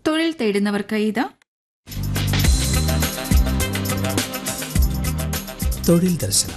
തൊഴിൽ തേടുന്നവർക്ക് ഇത് തൊഴിൽ ദർശനം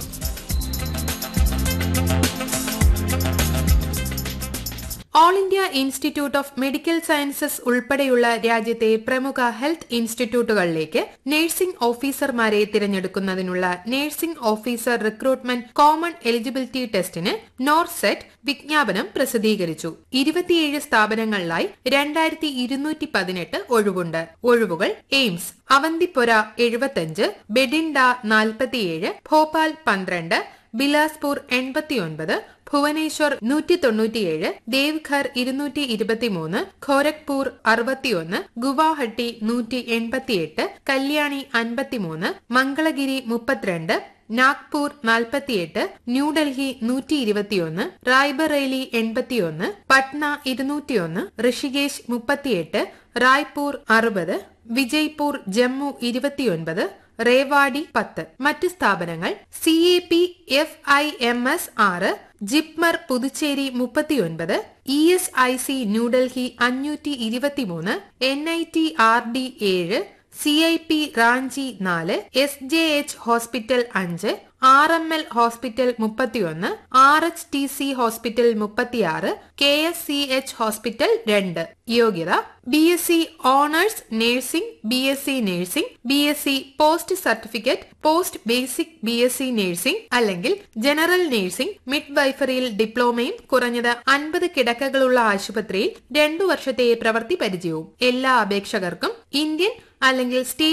all India institute of medical sciences ഉൾപ്പെടെയുള്ള രാജ്യത്തെ പ്രമുഖ ഹെൽത്ത് ഇൻസ്റ്റിറ്റ്യൂട്ടുകളിലേക്ക് നഴ്സിംഗ് ഓഫീസർമാരെ തിരഞ്ഞെടുക്കുന്നതിനുള്ള nursing officer recruitment common eligibility ടെസ്റ്റിന് നോർസെറ്റ് വിജ്ഞാപനം പ്രസിദ്ധീകരിച്ചു ഇരുപത്തിയേഴ് സ്ഥാപനങ്ങളിലായി രണ്ടായിരത്തി ഇരുന്നൂറ്റി പതിനെട്ട് ഒഴിവുണ്ട് ഒഴിവുകൾ എയിംസ് അവന്തിപ്പുര എഴുപത്തഞ്ച് ബെഡിൻഡ നാൽപ്പത്തിയേഴ് ഭോപ്പാൽ പന്ത്രണ്ട് ബിലാസ്പൂർ എൺപത്തിയൊൻപത് ഭുവനേശ്വർ നൂറ്റി തൊണ്ണൂറ്റിയേഴ് ദേവ്ഘർ ഇരുന്നൂറ്റി ഇരുപത്തിമൂന്ന് ഖോരഗ്പൂർ അറുപത്തിയൊന്ന് ഗുവാഹട്ടി നൂറ്റി എൺപത്തിയെട്ട് കല്യാണി അൻപത്തിമൂന്ന് മംഗളഗിരി മുപ്പത്തിരണ്ട് നാഗ്പൂർ നാൽപ്പത്തിയെട്ട് ന്യൂഡൽഹി നൂറ്റി ഇരുപത്തിയൊന്ന് റായ്ബറേലി എൺപത്തിയൊന്ന് പട്ന ഇരുന്നൂറ്റിയൊന്ന് ഋഷികേശ് മുപ്പത്തിയെട്ട് റായ്പൂർ അറുപത് വിജയ്പൂർ ജമ്മു ഇരുപത്തിയൊൻപത് റേവാടി പത്ത് മറ്റ് സ്ഥാപനങ്ങൾ C A P F I M S ആറ് ജിപ്മർ പുതുച്ചേരി മുപ്പത്തിയൊൻപത് E S I C New Delhi അഞ്ഞൂറ്റി ഇരുപത്തിമൂന്ന് N I T R D ഏഴ് സി ഐ പി റാഞ്ചി നാല് എസ് ജെ എച്ച് ഹോസ്പിറ്റൽ അഞ്ച് ആർ എം എൽ ഹോസ്പിറ്റൽ മുപ്പത്തിയൊന്ന് R H T C hospital മുപ്പത്തിയാറ് K S C H hospital രണ്ട് യോഗ്യത B S C honours nursing B S C nursing B S C post certificate post basic B S C nursing അല്ലെങ്കിൽ general nursing mid വൈഫറിയിൽ ഡിപ്ലോമയും കുറഞ്ഞത് അൻപത് കിടക്കകളുള്ള ആശുപത്രിയിൽ രണ്ടു വർഷത്തെ പ്രവൃത്തി പരിചയവും എല്ലാ അപേക്ഷകർക്കും ഇന്ത്യൻ അല്ലെങ്കിൽ സ്റ്റേറ്റ്